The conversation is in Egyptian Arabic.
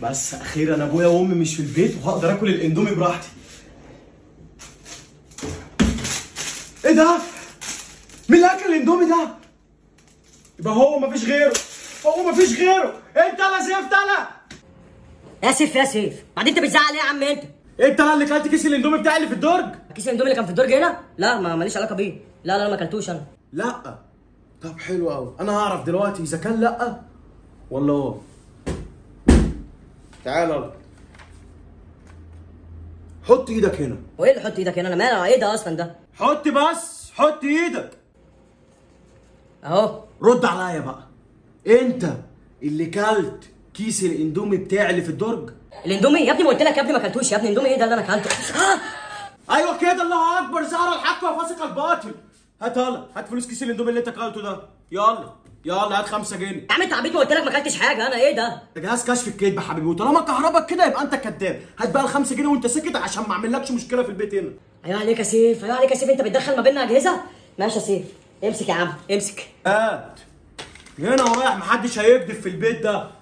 بس اخيرا ابويا وامي مش في البيت وهقدر اكل الاندومي براحتي ايه ده مين اللي اكل الاندومي ده يبقى هو مفيش غيره هو مفيش غيره انت لا زفت انا يا سيف يا سيف بعدين انت بتزعل ايه يا عم انت انت انا اللي كلت كيس الاندومي بتاعي اللي في الدرج كيس الاندومي اللي كان في الدرج هنا لا ما ماليش علاقه بيه لا لا ما اكلتوش انا لا طب حلو قوي انا هعرف دلوقتي اذا كان لا ولا هو تعال يلا حط ايدك هنا وايه اللي حط ايدك هنا انا مالي ايه ده اصلا ده حط بس حط ايدك اهو رد عليا بقى انت اللي كلت كيس الاندومي بتاعي اللي في الدرج الاندومي يا ابني ما قلت لك يا ابني ما اكلتوش يا ابني اندومي ايه ده اللي انا اكلته آه! ايوه كده الله اكبر زهر الحق وفاسق الباطل هات يلا هات فلوس كيس الاندومي اللي انت كلته ده يلا يلا هات خمسة جنيه يا عم انت عبيط ما قلت لك ما اكلتش حاجه انا ايه ده ده جهاز كشف الكذب يا حبيبي وطالما كهربك كده يبقى انت كذاب هات بقى الخمسة جنيه وانت ساكت عشان ما اعملكش مشكله في البيت هنا ايوه عليك يا سيف ايوه عليك يا سيف انت بتدخل ما بيننا اجهزه ماشي يا سيف امسك يا عم امسك هات هنا ورايح محدش هيكذب في البيت ده